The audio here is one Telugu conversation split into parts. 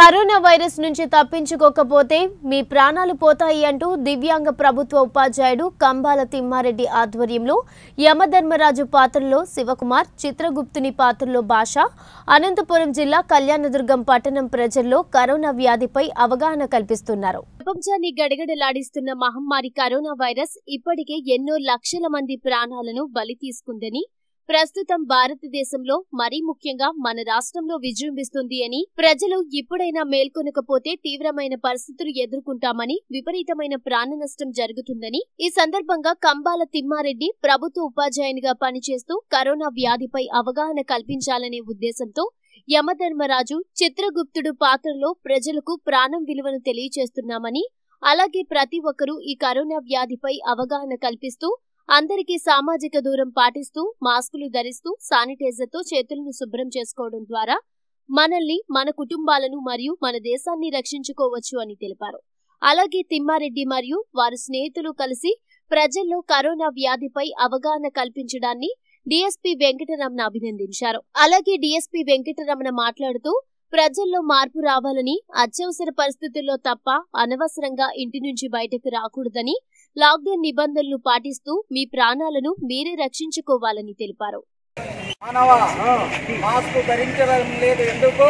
కరోనా వైరస్ నుంచి తప్పించుకోకపోతే మీ ప్రాణాలు పోతాయి అంటూ దివ్యాంగ ప్రభుత్వ ఉపాధ్యాయుడు కంబాల తిమ్మారెడ్డి ఆధ్వర్యంలో యమధర్మరాజు పాత్రలో శివకుమార్ చిత్రగుప్తుని పాత్రలో భాష అనంతపురం జిల్లా కళ్యాణదుర్గం పట్టణం ప్రజల్లో కరోనా వ్యాధిపై అవగాహన కల్పిస్తున్నారు ప్రపంచాన్ని గడగడలాడిస్తున్న మహమ్మారి కరోనా వైరస్ ఇప్పటికే ఎన్నో లక్షల మంది ప్రాణాలను బలి తీసుకుందని ప్రస్తుతం భారతదేశంలో మరీ ముఖ్యంగా మన రాష్ట్రంలో విజృంభిస్తుంది అని ప్రజలు ఇప్పుడైనా మేల్కొనకపోతే తీవ్రమైన పరిస్థితులు ఎదుర్కొంటామని విపరీతమైన ప్రాణ నష్టం జరుగుతుందని ఈ సందర్భంగా కంబాల తిమ్మారెడ్డి ప్రభుత్వ ఉపాధ్యాయునిగా పనిచేస్తూ కరోనా వ్యాధిపై అవగాహన కల్పించాలనే ఉద్దేశంతో యమధర్మరాజు చిత్రగుప్తుడు పాత్రలో ప్రజలకు ప్రాణం విలువను తెలియచేస్తున్నామని అలాగే ప్రతి ఒక్కరూ ఈ కరోనా వ్యాధిపై అవగాహన కల్పిస్తూ అందరికీ సామాజిక దూరం పాటిస్తూ మాస్కులు ధరిస్తూ శానిటైజర్తో చేతులను శుభ్రం చేసుకోవడం ద్వారా మనల్ని మన కుటుంబాలను మరియు మన దేశాన్ని రక్షించుకోవచ్చు అని తెలిపారు అలాగే తిమ్మారెడ్డి మరియు వారి స్నేహితులు కలిసి ప్రజల్లో కరోనా వ్యాధిపై అవగాహన కల్పించడాన్ని డీఎస్పీ వెంకటరమణ అభినందించారు అలాగే డీఎస్పీ వెంకటరమణ మాట్లాడుతూ ప్రజల్లో మార్పు రావాలని అత్యవసర పరిస్థితుల్లో తప్ప అనవసరంగా ఇంటి నుంచి బయటకు రాకూడదని లాక్డౌన్ నిబంధనలు పాటిస్తూ మీ ప్రాణాలను మీరే రక్షించుకోవాలని తెలిపారు మానవ మాస్క్ ధరించడం లేదు ఎందుకు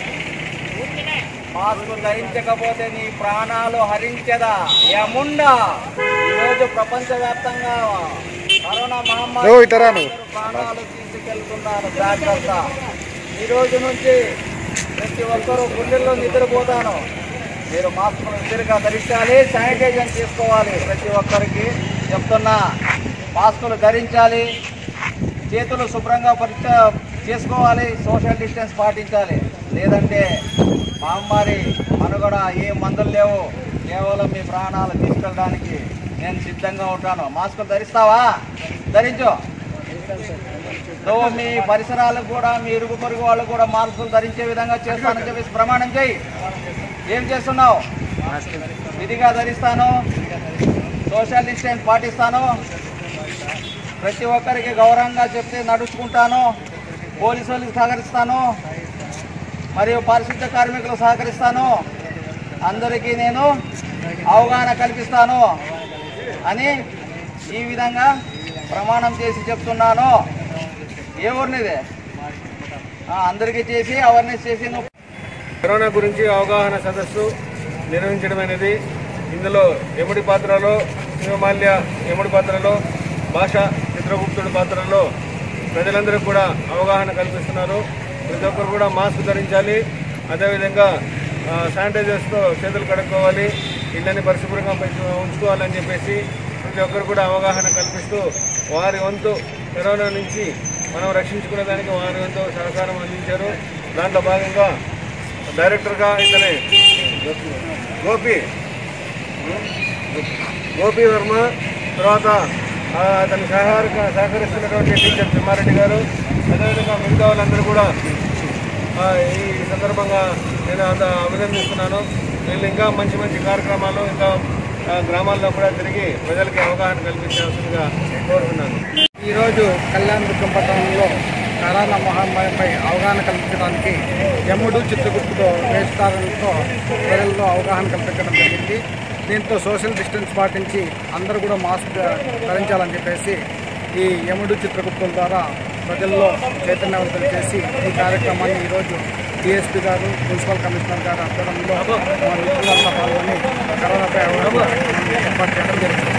మాస్క్ ధరించకపోతే నీ ప్రాణాలు హరించదా యముండా ఈరోజు ప్రపంచవ్యాప్తంగా కరోనా మహమ్మారి నువ్వు ఇటరా నువ్వు. అందరూ ప్రాణాలు తీసుకెళ్తున్నారు జాగ్రత్త ఈ రోజు నుంచి ప్రతి ఒక్కరూ గుండెల్లో నిద్రపోతాను మీరు మాస్కులు విరిగా ధరించాలి శానిటైజర్ తీసుకోవాలి ప్రతి ఒక్కరికి చెప్తున్నా మాస్కులు ధరించాలి చేతులు శుభ్రంగా పరీక్ష చేసుకోవాలి సోషల్ డిస్టెన్స్ పాటించాలి లేదంటే మహమ్మారి మనుగడ ఏ మందులు లేవు కేవలం మీ ప్రాణాలు తీసుకెళ్ళడానికి నేను సిద్ధంగా ఉంటాను మాస్కులు ధరిస్తావా ధరించు నువ్వు మీ పరిసరాలకు కూడా మీ ఇరుగు పొరుగు వాళ్ళు కూడా మాస్కులు ధరించే విధంగా చేస్తానని చెప్పేసి ప్రమాణం చేయి ఏం చేస్తున్నావు విధిగా ధరిస్తాను సోషల్ డిస్టెన్స్ పాటిస్తాను ప్రతి ఒక్కరికి గౌరవంగా చెప్తే నడుచుకుంటాను పోలీసు వాళ్ళకి సహకరిస్తాను మరియు పారిశుద్ధ కార్మికులు సహకరిస్తాను అందరికీ నేను అవగాహన కల్పిస్తాను అని ఈ విధంగా ప్రమాణం చేసి చెప్తున్నాను ఏ ఊరినిదే ఆ, అందరికీ చేసి అవేర్నెస్ చేసి నువ్వు కరోనా గురించి అవగాహన సదస్సు నిర్వహించడం అనేది ఇందులో యముడి పాత్రలో శివమాల్య యముడి పాత్రలో భాష చిత్రగుప్తుడి పాత్రలో ప్రజలందరూ కూడా అవగాహన కల్పిస్తున్నారు ప్రతి ఒక్కరు కూడా మాస్క్ ధరించాలి అదేవిధంగా ఆ, శానిటైజర్స్తో చేతులు కడుక్కోవాలి ఇళ్ళని పరిశుభ్రంగా పెంచు- ఉంచుకోవాలని చెప్పేసి ప్రతి ఒక్కరు కూడా అవగాహన కల్పిస్తూ వారి వంతు కరోనా నుంచి మనం రక్షించుకునే దానికి వారి వంతు సహకారం అందించారు దాంట్లో భాగంగా డైరెక్టర్గా ఇతనే గోపి గోపి వర్మ తర్వాత ఆ, అతని సహకార సహకరిస్తున్నటువంటి టీచర్ తిమ్మారెడ్డి గారు అదేవిధంగా మిగతా వాళ్ళందరూ కూడా ఆ, ఈ సందర్భంగా నేను అంత అభినందిస్తున్నాను వీళ్ళు ఇంకా మంచి మంచి కార్యక్రమాలు ఇంకా ఆ, గ్రామాల్లో కూడా తిరిగి ప్రజలకి అవగాహన కల్పించాల్సిందిగా కోరుతున్నాను ఈరోజు కళ్యాణదుర్గం పట్టణంలో కరోనా మహమ్మారిపై అవగాహన కల్పించడానికి యముడు చిత్రగుప్తుతో వేస్తారంతో ప్రజల్లో అవగాహన కల్పించడం జరిగింది దీంతో సోషల్ డిస్టెన్స్ పాటించి అందరూ కూడా మాస్క్ ధరించాలని చెప్పేసి ఈ యముడు చిత్రగుప్తుల ద్వారా ప్రజల్లో చైతన్యవంతం చేసి ఈ కార్యక్రమాన్ని ఈరోజు డిఎస్పీ గారు మున్సిపల్ కమిషనర్ గారు ఆధ్వర్యంలో మా మిత్రులంతా పాల్గొని కరోనాపై అవగాహన ఏర్పాటు చేయడం జరిగింది